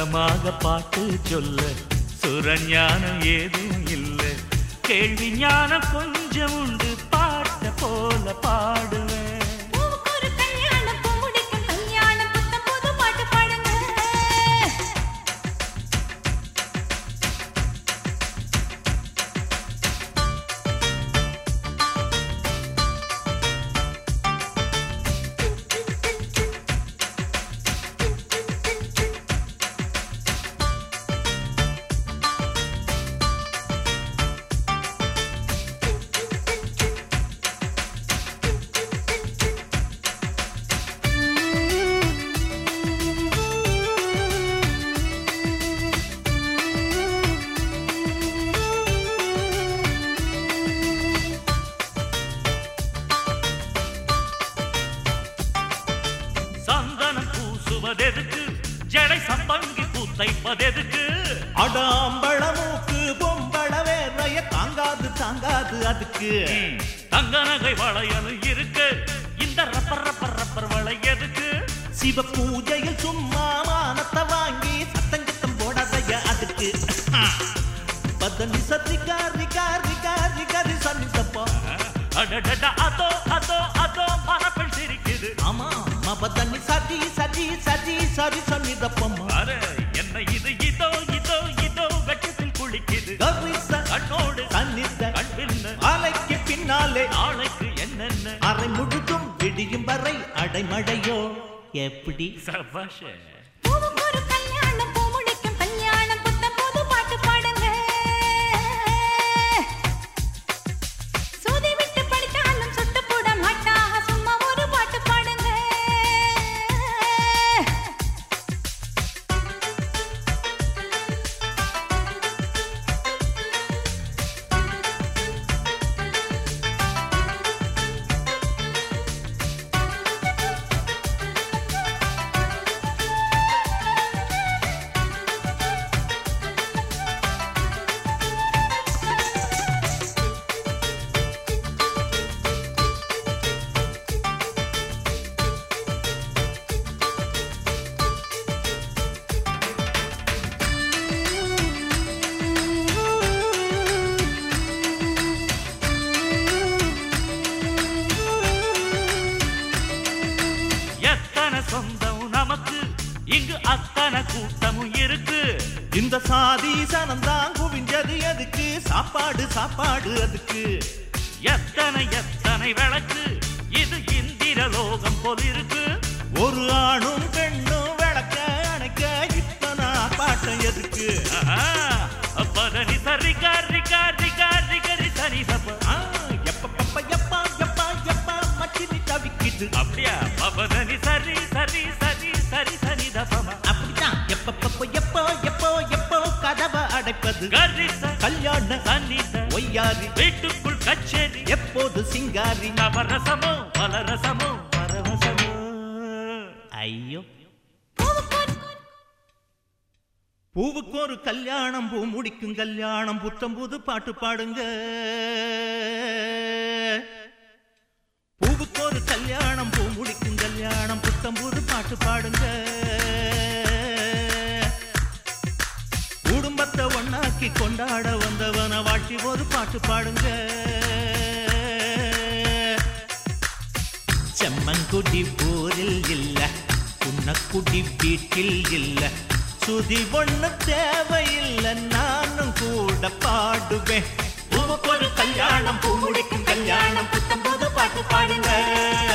சுகமாக பாட்டு சொல்ல சுரஞானம் ஏதும் இல்லை கேள்வி ஞானம் கொஞ்சம் உண்டு பாட்ட போல பாடுவேன் பூவுக்கு ஒரு கல்யாணம் பூ முடிக்கும் கல்யாணம் புத்தம் புது பாட்டு பாடுங்க சந்தனம் பூசுவதெதுக்கு ஜடை சம்பங்கி பூத்தைப்பதெதுக்கு அடாம்பழ மூக்கு பொம்பள வேறைய தாங்காது தாங்காது அதுக்கு ம், தங்க நகை வளையல் இருக்கு இந்த ரப்பர் ரப்பர் ரப்பர் வளை எதுக்கு சிவ பூஜையில் சும்மா மானத்தை வாங்கி சத்தங்கித்தம் போடாதைய அதுக்கு பதனி சத்தி காரி காரி காரி காரி சன்னித்தப்போ அடடட அதோ அதோ அதோ மரப்பெண் சிரிக்குது ஆமா மபதனி சதி சதி சதி சரி சன்னிதப்பம்மா அரே என்ன இது இதோ இதோ இதோ வெட்டத்தில் குளிக்குது கரிச கண்ணோடு சன்னித கண்பின்ன அலைக்கு பின்னாலே நாளைக்கு என்னென்ன அரை முழுதும் விடியும் வரை அடைமடையோ எப்படி சபாஷ பூவுக்கு ஒரு கல்யாணம் பூ முடிக்கும் கல்யாணம் புத்தம் புது பாட்டு பாடுங்க சூதி விட்டு படித்தாலும் சுட்டு போட மாட்டாக சும்மா ஒரு பாட்டு பாடுங்க எத்தனை சொந்தம் நமக்கு இங்கு அத்தனை கூட்டமும் இருக்கு இந்த சாதி சனந்தான் குவிஞ்சது எதுக்கு சாப்பாடு சாப்பாடு அதுக்கு எத்தனை எத்தனை விளக்கு இது இந்திர லோகம் போல் இருக்கு ஒரு ஆணும் பெண்ணும் விளக்க அணைக்க இத்தனை பாட்டம் எதுக்கு பதனி சரி காரி காரி காரி கரி சரி சப்ப ஆ, எப்ப பப்ப எப்பா எப்பா எப்பா மச்சினி தவிக்குது அப்படியா பதனி சரி சரி சரி சரி சரி தப்பமா அப்படித்தான் எப்ப பப்ப எப்போ எப்போ எப்போ கதவை அடைப்பது கரிச கல்யாண சன்னித ஒய்யாரி வீட்டுக்குள் கச்சேரி எப்போது சிங்காரி நவரசமோ பலரசமோ பரவசமோ ஐயோ பூவுக்கு ஒரு பூவுக்கு ஒரு கல்யாணம் பூ முடிக்கும் கல்யாணம் புத்தம் புது பாட்டு பாடுங்க பூவுக்கு ஒரு கல்யாணம் பூ முடிக்கும் கல்யாணம் புத்தம் புது பாட்டு பாடுங்க குடும்பத்தை ஒண்ணாக்கி கொண்டாட வந்தவன வாழ்த்தி ஒரு பாட்டு பாடுங்க செம்மங்குடி ஊரில் இல்ல புன்னக்குடி வீட்டில் இல்ல சுதி ஒண்ணு தேவையில்லை நானும் கூட பாடுவேன் பூவுக்கு ஒரு கல்யாணம் பூ முடிக்கும் கல்யாணம் புத்தம் புது பாட்டு பாடுங்க